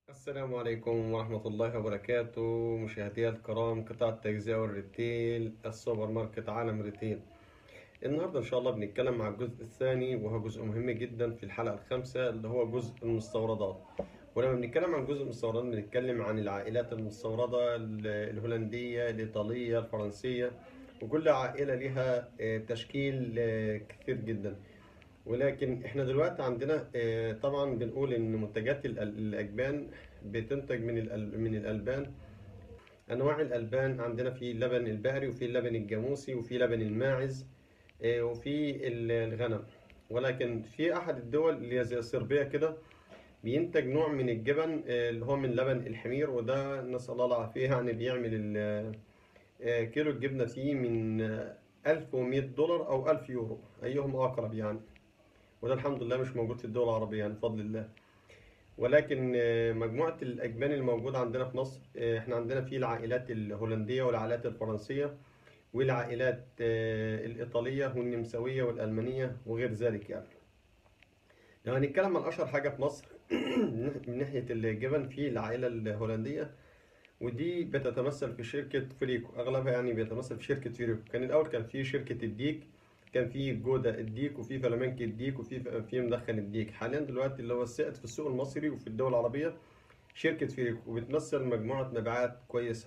السلام عليكم ورحمة الله وبركاته مشاهدي الكرام قطاع التجزئة والريتيل السوبر ماركت عالم ريتيل النهاردة إن شاء الله بنتكلم عن الجزء الثاني وهو جزء مهم جدا في الحلقة الخامسة اللي هو جزء المستوردات ولما بنتكلم عن جزء المستوردات بنتكلم عن العائلات المستوردة ال- الهولندية الإيطالية الفرنسية وكل عائلة لها آه، تشكيل آه، كثير جدا ولكن احنا دلوقتي عندنا آه، طبعا بنقول ان منتجات ال- الاجبان بتنتج من الأل- من الالبان انواع الالبان عندنا في اللبن البقري وفي اللبن الجاموسي وفي لبن الماعز آه، وفي ال- الغنم ولكن في احد الدول اللي هي زي صربيا كده بينتج نوع من الجبن آه، اللي هو من لبن الحمير وده نسأل الله العافية يعني بيعمل ال- آه، كيلو الجبنة فيه من آه، 1100 دولار أو 1000 يورو أيهما أقرب يعني وده الحمد لله مش موجود في الدول العربية يعني بفضل الله ولكن آه، مجموعة الأجبان الموجودة عندنا في مصر آه، احنا عندنا في العائلات الهولندية والعائلات الفرنسية والعائلات آه، الإيطالية والنمساوية والألمانية وغير ذلك يعني لو هنتكلم عن أشهر حاجة في مصر من ناحية الجبن في العائلة الهولندية ودي بتتمثل في شركة فريكو أغلبها يعني بيتمثل في شركة فريكو كان الأول كان في شركة الديك كان في جودة الديك وفي فلامنك الديك وفي في مدخن الديك حاليا دلوقتي اللي هو السائد في السوق المصري وفي الدول العربية شركة فريكو وبتمثل مجموعة مبيعات كويسة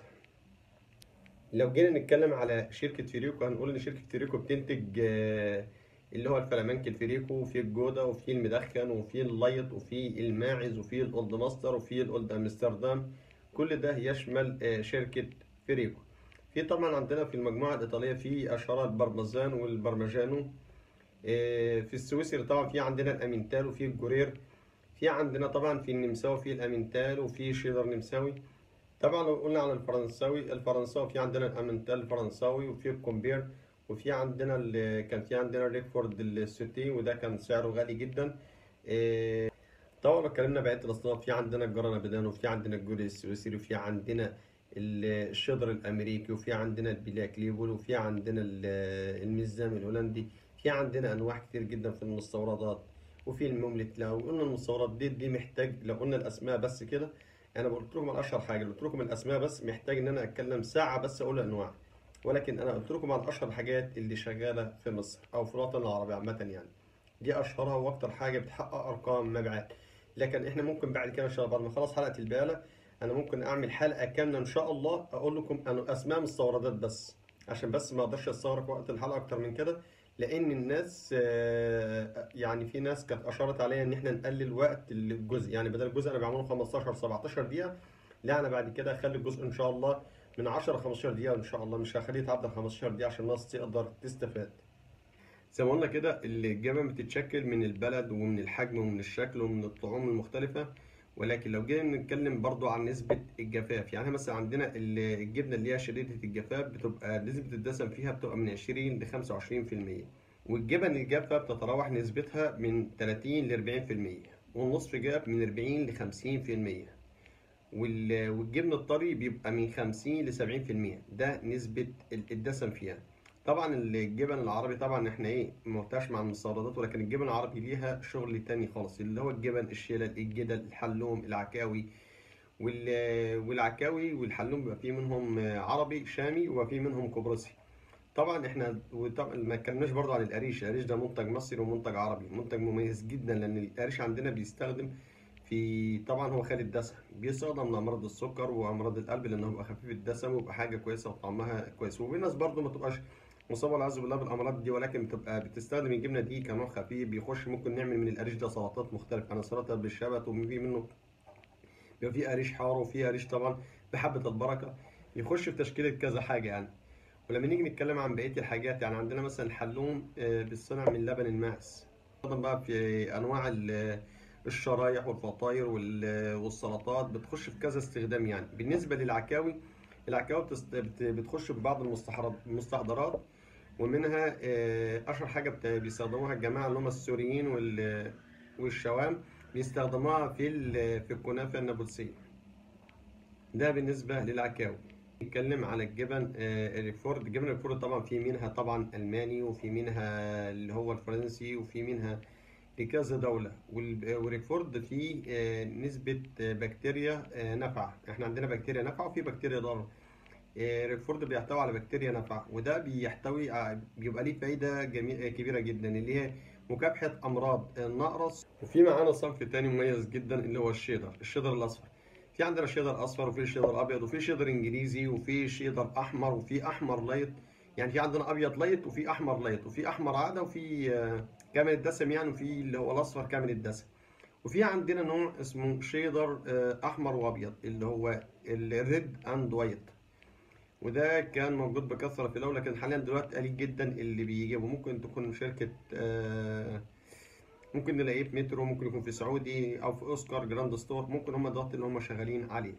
لو جينا نتكلم على شركة فيريكو هنقول إن شركة فيريكو بتنتج آه، اللي هو الفلامنك الفريكو وفي الجودة وفي المدخن وفي اللايت وفي الماعز وفي الأولد ماستر وفي الأولد أمستردام كل ده يشمل آه، شركة فريكو في طبعا عندنا في المجموعة الإيطالية في أشهر البرمزان والبرمجانو آه، في السويسري طبعا في عندنا الأمينتال وفي الجورير في عندنا طبعا في النمساوي في الأمينتال وفي شيدر نمساوي طبعا لو قلنا على الفرنساوي الفرنساوي في عندنا الامنتال الفرنساوي وفي الكومبير وفي عندنا ال- كان في عندنا الريكفورد السوتي وده كان سعره غالي جدا إيه، طبعا لو اتكلمنا بقية الأصناف في عندنا الجرانا بدان وفي عندنا الجولي السويسري وفي عندنا ال- الشيدر الأمريكي وفي عندنا البلاك ليبل وفي عندنا ال- المزام الهولندي في عندنا أنواع كتير جدا في المستوردات وفي المملت لو قلنا المستوردات دي دي محتاج لو قلنا الأسماء بس كده انا قلت لكم على اشهر حاجه قلت لكم الاسماء بس محتاج ان انا اتكلم ساعه بس اقول انواع ولكن انا قلت لكم على اشهر الحاجات اللي شغاله في مصر او في الوطن العربي عامه يعني دي اشهرها واكتر حاجه بتحقق ارقام مبيعات لكن احنا ممكن بعد كده ان شاء الله بعد ما اخلص حلقه البقاله انا ممكن اعمل حلقه كامله ان شاء الله اقول لكم انا اسماء مستوردات بس عشان بس ما اقدرش استغرق وقت الحلقه اكتر من كده لان الناس آه، يعني في ناس كانت اشارت عليا ان احنا نقلل وقت الجزء يعني بدل الجزء انا بعمله 15 17 دقيقه لا انا بعد كده اخلي الجزء ان شاء الله من 10 ل 15 دقيقه ان شاء الله مش هخليه يتعدى 15 دقيقه عشان الناس تقدر تستفاد زي ما قلنا كده الجبن بتتشكل من البلد ومن الحجم ومن الشكل ومن الطعوم المختلفة ولكن لو جينا نتكلم برضو عن نسبة الجفاف يعني مثلا عندنا ال- الجبنة اللي هي شديدة الجفاف بتبقى نسبة الدسم فيها بتبقى من 20 ل 25% والجبن الجافة بتتراوح نسبتها من 30 ل 40% والنصف جاف من 40 ل 50% وال- والجبن الطري بيبقى من 50 ل 70% ده نسبة ال- الدسم فيها طبعا الجبن العربي طبعا احنا ايه ما قلتهاش مع المستوردات ولكن الجبن العربي ليها شغل تاني خالص اللي هو الجبن الشلل الجدل الحلوم العكاوي وال- والعكاوي والحلوم بيبقى فيه منهم عربي شامي وبيبقى فيه منهم قبرصي طبعا احنا وطبعا ما اتكلمناش برضو عن القريش القريش ده منتج مصري ومنتج عربي منتج مميز جدا لان القريش عندنا بيستخدم في طبعا هو خالي الدسم بيستخدم لامراض السكر وامراض القلب لانه بيبقى خفيف الدسم ويبقى حاجه كويسه وطعمها كويس وفي ناس برضو ما تبقاش مصابه والعياذ بالله بالامراض دي ولكن بتبقى بتستخدم الجبنه دي كنوع خفيف بيخش ممكن نعمل من القريش ده سلطات مختلفه يعني سلطه بالشبت وفي منه بيبقى في قريش حار وفي قريش طبعا بحبه البركه يخش في تشكيله كذا حاجه يعني ولما نيجي نتكلم عن بقيه الحاجات يعني عندنا مثلا الحلوم آه، بيصنع من لبن الماعز طبعا بقى في انواع ال- الشرايح والفطاير وال- والسلطات بتخش في كذا استخدام يعني بالنسبه للعكاوي العكاوي بتست- بت- بتخش في بعض المستحضرات المستحضرات ومنها آه، اشهر حاجه بت- بيستخدموها الجماعه اللي هم السوريين وال- والشوام بيستخدموها في ال- في الكنافه النابلسيه ده بالنسبه للعكاوي نتكلم على الجبن آه، الريكفورد الجبن الريكفورد طبعا في منها طبعا الماني وفي منها اللي هو الفرنسي وفي منها لكذا دولة وال- وريكفورد فيه آه، نسبة آه، بكتيريا آه، نافعة احنا عندنا بكتيريا نافعة وفي بكتيريا ضارة آه، ريكفورد بيحتوي على بكتيريا نافعة وده بيحتوي ع- بيبقى ليه فايدة جمي... آه، كبيرة جدا اللي هي مكافحة أمراض النقرس وفي معانا صنف تاني مميز جدا اللي هو الشيدر الشيدر الأصفر في عندنا شيدر أصفر وفي شيدر أبيض وفي شيدر إنجليزي وفي شيدر أحمر وفي أحمر لايت يعني في عندنا أبيض لايت وفي أحمر لايت وفي أحمر عادة وفي آه، كامل الدسم يعني وفي اللي هو الأصفر كامل الدسم وفي عندنا نوع اسمه شيدر آه، أحمر وأبيض اللي هو الريد أند وايت وده كان موجود بكثرة في الأول لكن حاليا دلوقتي قليل جدا اللي بيجيبه ممكن تكون شركة آه، ممكن نلاقيه في مترو ممكن يكون في سعودي أو في أوسكار جراند ستور ممكن هم دلوقتي اللي هم شغالين عليه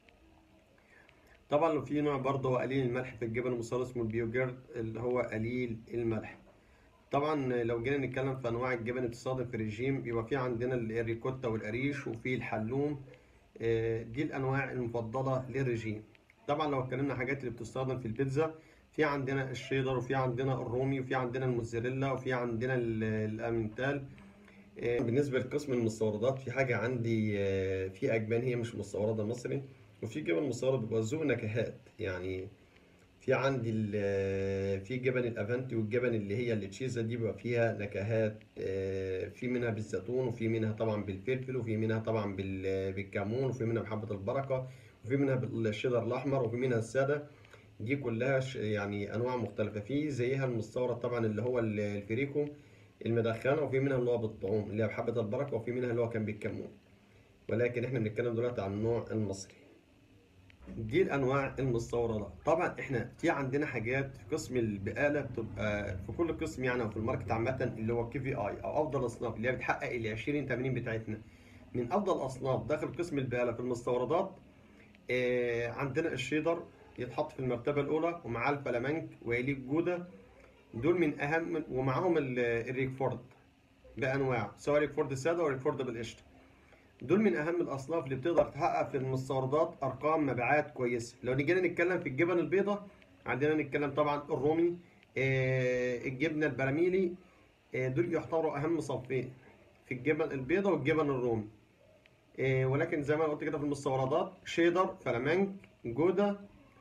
طبعا لو في نوع برضه هو قليل الملح في الجبن المصفى اسمه البيوجرد اللي هو قليل الملح طبعا لو جينا نتكلم في انواع الجبن اللي بتستخدم في الرجيم بيبقى في عندنا الريكوتا والقريش وفي الحلوم آه، دي الانواع المفضله للرجيم طبعا لو اتكلمنا حاجات اللي بتستخدم في البيتزا في عندنا الشيدر وفي عندنا الرومي وفي عندنا الموزاريلا وفي عندنا ال- الامنتال آه، بالنسبه لقسم المستوردات في حاجه عندي آه، في اجبان هي مش مستورده مصري وفي جبن مستورد بيبقى ذوق نكهات يعني في عندي ال- في جبن الافنتي والجبن اللي هي التشيزا دي بيبقى فيها نكهات آه، في منها بالزيتون وفي منها طبعا بالفلفل وفي منها طبعا بال- بالكمون وفي منها بحبة البركة وفي منها بالشيدر الأحمر وفي منها السادة دي كلها ش- يعني أنواع مختلفة في زيها المستورد طبعا اللي هو ال- الفريكو المدخنة وفي منها اللي هو بالطعوم اللي هي بحبة البركة وفي منها اللي هو كان بالكمون ولكن احنا بنتكلم دلوقتي عن النوع المصري دي الانواع المستورده طبعا احنا في عندنا حاجات في قسم البقاله بتبقى في كل قسم يعني او في الماركت عامه اللي هو كي في اي او افضل اصناف اللي هي بتحقق ال 20 80 بتاعتنا من افضل اصناف داخل قسم البقاله في المستوردات آه، عندنا الشيدر يتحط في المرتبه الاولى ومعاه الفلامنك ويليه الجوده دول من اهم ومعاهم ال- الريكفورد بانواع سواء ريكفورد ساده او ريكفورد بالقشطه دول من اهم الاصناف اللي بتقدر تحقق في المستوردات ارقام مبيعات كويسه لو نيجينا نتكلم في الجبن البيضاء عندنا نتكلم طبعا الرومي آه، الجبنه البراميلي آه، دول يعتبروا اهم صنفين في الجبن البيضاء والجبن الرومي آه، ولكن زي ما أنا قلت كده في المستوردات شيدر فلامنك جودا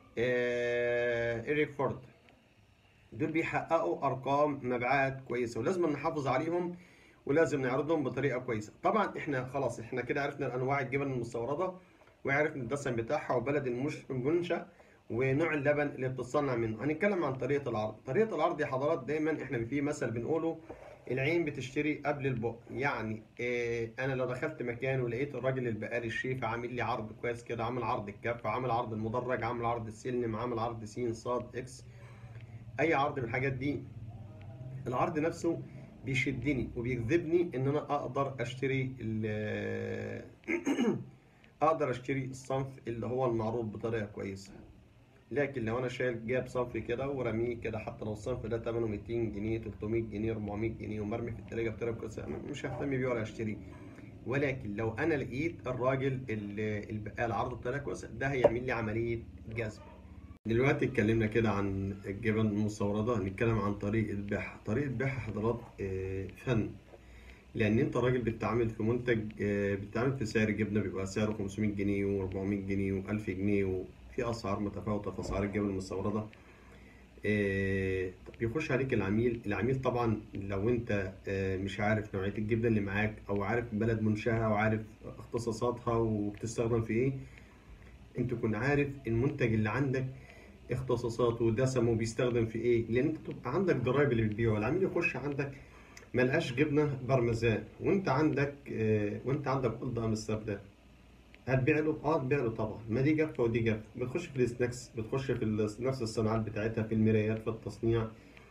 آه، إيريك فورد دول بيحققوا ارقام مبيعات كويسه ولازم نحافظ عليهم ولازم نعرضهم بطريقه كويسه طبعا احنا خلاص احنا كده عرفنا انواع الجبن المستورده وعرفنا الدسم بتاعها وبلد المش- المنشأ ونوع اللبن اللي بتتصنع منه هنتكلم عن طريقه العرض طريقه العرض يا حضرات دايما احنا في مثل بنقوله العين بتشتري قبل البق يعني إيه انا لو دخلت مكان ولقيت الراجل البقالي الشيف عامل لي عرض كويس كده عامل عرض الكف عامل عرض المدرج عامل عرض السلم عامل عرض س صاد اكس اي عرض من الحاجات دي العرض نفسه بيشدني وبيجذبني ان انا اقدر اشتري ال- اقدر اشتري الصنف اللي هو المعروض بطريقه كويسه لكن لو انا شايل جاب صنف كده ورميه كده حتى لو الصنف ده ثمنه 200 جنيه 300 جنيه 400 جنيه ومرمي في التلاجة بطريقه كويسه أنا مش ههتم بيه ولا اشتريه ولكن لو انا لقيت الراجل ال- البقال عرضه بطريقه كويسه ده هيعمل لي عمليه جذب دلوقتي اتكلمنا كده عن الجبن المستوردة هنتكلم عن طريقة بيعها طريقة بيعها حضرات آه، فن لأن أنت راجل بتتعامل في منتج آه، بتتعامل في سعر جبنة بيبقى سعره 500 جنيه و400 جنيه و1000 جنيه وفي أسعار متفاوتة في أسعار الجبن المستوردة آه، بيخش عليك العميل العميل طبعا لو أنت آه، مش عارف نوعية الجبنة اللي معاك أو عارف بلد منشأها وعارف اختصاصاتها وبتستخدم في إيه أنت تكون عارف المنتج اللي عندك اختصاصاته ودسمه بيستخدم في ايه لان انت تبقى عندك ضرايب اللي بتبيعه العميل يخش عندك ملقاش جبنه بارميزان وانت عندك آه وانت عندك قلده امستردام هتبيع له اه تبيع له طبعا ما دي جافه ودي جافه بتخش في السناكس بتخش في ال- نفس الصناعات بتاعتها في المرايات في التصنيع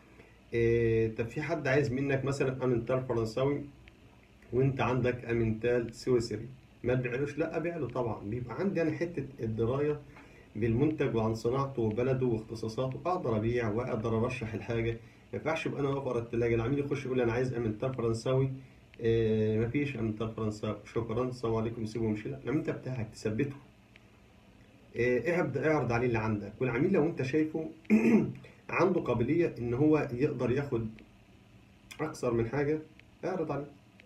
آه طب في حد عايز منك مثلا امنتال فرنساوي وانت عندك امنتال سويسري ما تبيعلوش لا ابيع له طبعا بيبقى عندي انا حته الدرايه بالمنتج وعن صناعته وبلده واختصاصاته اقدر ابيع واقدر ارشح الحاجه ما ينفعش ابقى انا واقف ورا التلاجه العميل يخش يقول لي انا عايز امنتال فرنساوي آه مفيش امنتال فرنساوي شكرا السلام عليكم سيبه وامشي لا الامنتال بتاعك تثبته آه اعرض اعرض عليه اللي عندك والعميل لو انت شايفه عنده قابليه ان هو يقدر ياخد اكثر من حاجه اعرض عليه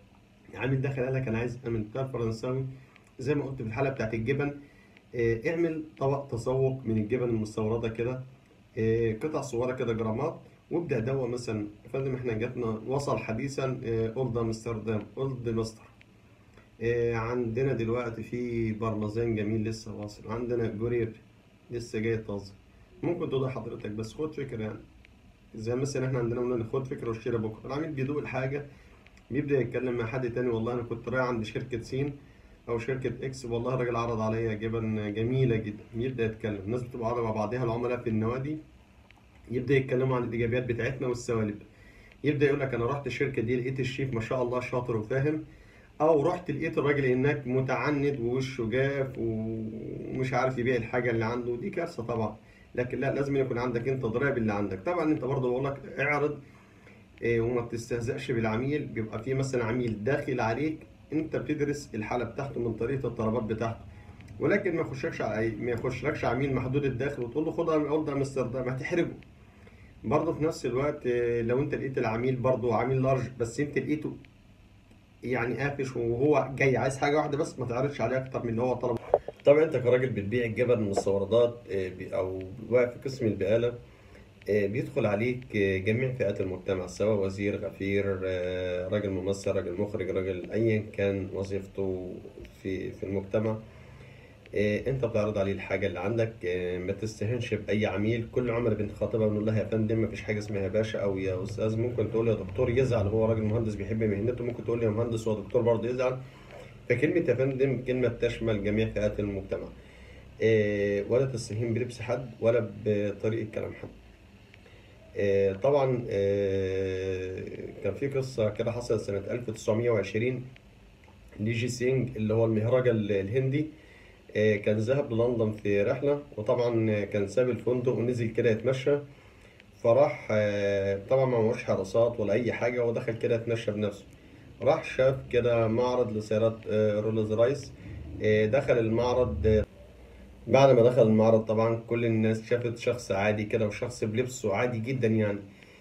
عامل دخل قال لك انا عايز اعمل فطار فرنساوي زي ما قلت في الحلقه بتاعت الجبن آه، اعمل طبق تذوق من الجبن المستورده كده آه، قطع صغيره كده جرامات وابدا دوق مثلا يا فندم احنا جاتنا وصل حديثا آه، اولد امستردام اولد ماستر آه، عندنا دلوقتي في بارميزان جميل لسه واصل عندنا جورير لسه جاي طازه ممكن تقول حضرتك بس خد فكره يعني زي مثلا احنا عندنا قلنا خد فكره واشتري بكره العميل بيدوق الحاجه بيبدا يتكلم مع حد تاني والله انا كنت رايح عند شركه سين او شركه اكس والله الراجل عرض عليا جبن جميله جدا يبدا يتكلم الناس بتبقى قاعده مع بعضها العملاء في النوادي يبدا يتكلموا عن الايجابيات بتاعتنا والسوالب يبدا يقول لك انا رحت الشركه دي لقيت الشيف ما شاء الله شاطر وفاهم او رحت لقيت الراجل هناك متعند ووشه جاف ومش عارف يبيع الحاجه اللي عنده دي كارثه طبعا لكن لا لازم يكون عندك انت ضرائب باللي عندك طبعا انت برضه بقول لك اعرض إيه، وما بتستهزئش بالعميل بيبقى في مثلا عميل داخل عليك انت بتدرس الحاله بتاعته من طريقه الطلبات بتاعته ولكن ما يخشكش على ما يخشلكش عميل محدود الدخل وتقول له خد اوردر امستردام هتحرجه برضه في نفس الوقت إيه، لو انت لقيت العميل برضه عميل لارج بس انت لقيته يعني قافش وهو جاي عايز حاجه واحده بس ما تعرضش عليه اكتر من اللي هو طلبه طبعا انت كراجل بتبيع الجبن المستوردات آه، بي- او واقف في قسم البقاله آه، بيدخل عليك آه، جميع فئات المجتمع سواء وزير غفير آه، راجل ممثل راجل مخرج راجل ايا كان وظيفته في في المجتمع آه، انت بتعرض عليه الحاجه اللي عندك آه، ما تستهينش باي عميل كل عملاء بنخاطبها بنقول لها يا فندم ما فيش حاجه اسمها يا باشا او يا استاذ ممكن تقول يا دكتور يزعل هو راجل مهندس بيحب مهنته ممكن تقول يا مهندس هو دكتور برضه يزعل فكلمه يا فندم كلمه بتشمل جميع فئات المجتمع آه، ولا تستهين بلبس حد ولا بطريقه كلام حد آه، طبعا آه، كان في قصه كده حصلت سنه 1920 ليجي سينج اللي هو المهرجة ال- الهندي آه، كان ذهب للندن في رحلة وطبعا آه، كان ساب الفندق ونزل كده يتمشى فراح آه، طبعا ما معهوش حراسات ولا أي حاجة هو دخل كده يتمشى بنفسه راح شاف كده معرض لسيارات آه، رولز رايس آه، دخل المعرض آه، بعد ما دخل المعرض طبعا كل الناس شافت شخص عادي كده وشخص بلبسه عادي جدا يعني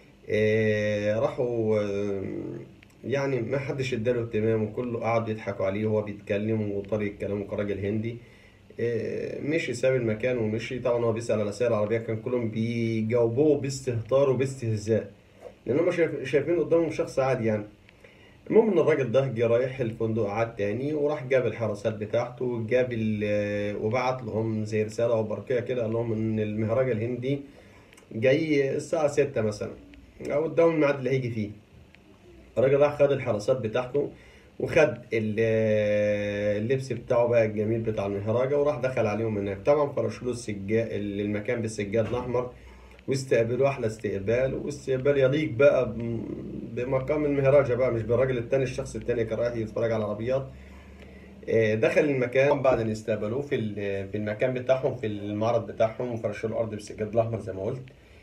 آه، راحوا آه، يعني ما حدش اداله اهتمام وكله قعد يضحكوا عليه وهو بيتكلم وطريقة كلامه كراجل هندي آه، مشي ساب المكان ومشي طبعا هو بيسأل على سائر العربية كان كلهم بيجاوبوه باستهتار وباستهزاء لأن هم شايف- شايفين قدامهم شخص عادي يعني المهم ان الراجل ده جه رايح الفندق قعد تاني وراح جاب الحراسات بتاعته جاب ال- وبعت لهم زي رسالة او برقية كده قال لهم ان المهرجة الهندي جاي الساعة ستة مثلا او قدام الميعاد اللي هيجي فيه الراجل راح خد الحراسات بتاعته وخد ال- اللبس بتاعه بقى الجميل بتاع المهرجة وراح دخل عليهم هناك طبعا فرشوا له السجاد المكان بالسجاد الأحمر واستقبلوه أحلى استقبال واستقبال يليق بقى ب- بمقام المهرجة بقى مش بالراجل التاني الشخص التاني كان رايح يتفرج على العربيات آه، دخل المكان بعد ان استقبلوه في ال- في المكان بتاعهم في المعرض بتاعهم وفرشوا له الأرض بالسجاد الأحمر زي ما قلت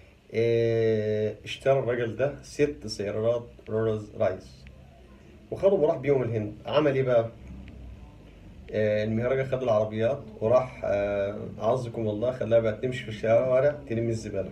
آه، اشترى الراجل ده ست سيارات رولز رايس وخدهم وراح بيهم الهند عمل ايه بقى آه، المهرجة خد العربيات وراح آه، أعزكم الله خلاها بقى تمشي في الشوارع تلم الزبالة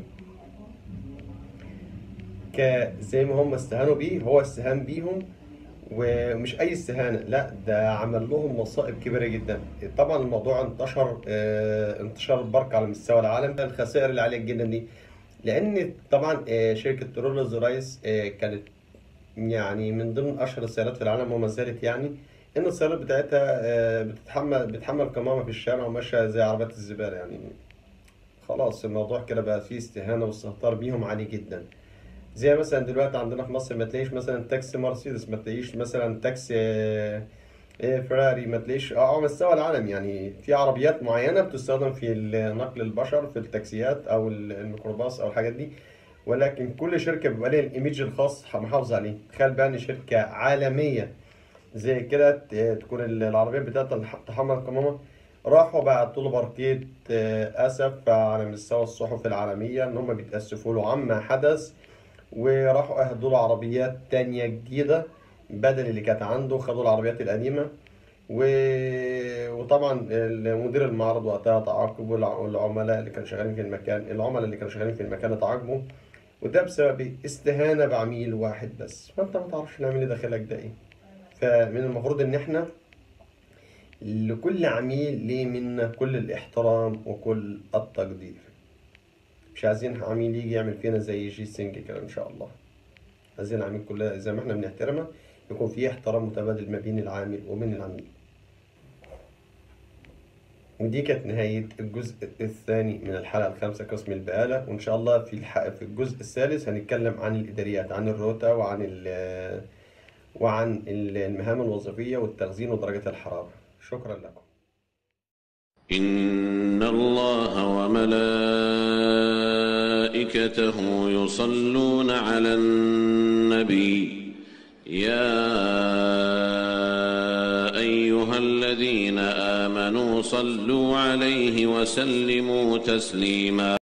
ك زي ما هم استهانوا بيه هو استهان بيهم ومش أي استهانة لا ده عمل لهم مصائب كبيرة جدا طبعا الموضوع انتشر آه، انتشار برق على مستوى العالم الخسائر اللي عليها جدا دي لأن طبعا آه، شركة رولز رايس آه، كانت يعني من ضمن اشهر السيارات في العالم وما زالت يعني ان السيارات بتاعتها آه، بتتحمل بتحمل كمامه في الشارع وماشيه زي عربيات الزباله يعني خلاص الموضوع كده بقى فيه استهانه واستهتار بيهم عالي جدا زي مثلا دلوقتي عندنا في مصر ما تلاقيش مثلا تاكسي مرسيدس ما تلاقيش مثلا تاكسي آه، آه، فيراري ما تلاقيش اه على مستوى العالم يعني في عربيات معينه بتستخدم في نقل البشر في التاكسيات او الميكروباص او الحاجات دي ولكن كل شركة بيبقى لها الإيميج الخاص محافظة عليه تخيل بقى إن شركة عالمية زي كده ت- تكون ال- العربية بتاعتها تحمل قمامة راحوا بعتوا له برقية آه، أسف على مستوى الصحف العالمية إن هم بيتأسفوا له عما حدث وراحوا أهدوا له عربيات تانية جديدة بدل اللي كانت عنده خدوا العربيات القديمة و... وطبعا مدير المعرض وقتها تعاقب والع- والعملاء اللي كانوا شغالين في المكان العملاء اللي كانوا شغالين في المكان اتعاقبوا وده بسبب استهانة بعميل واحد بس فانت ما تعرفش العميل اللي داخلك ده ايه فمن المفروض ان احنا لكل عميل ليه منا كل الاحترام وكل التقدير مش عايزين عميل يجي يعمل فينا زي جي سينج كده ان شاء الله عايزين العميل كلها زي ما احنا بنحترمها يكون في احترام متبادل ما بين العامل وبين العميل ودي كانت نهاية الجزء الثاني من الحلقة الخامسة قسم البقالة وإن شاء الله في الح... في الجزء الثالث هنتكلم عن الإداريات عن الروتا وعن ال... وعن المهام الوظيفية والتخزين ودرجة الحرارة شكرا لكم إن الله وملائكته يصلون على النبي يا أيها الذين آمنوا صلوا عليه وسلموا تسليما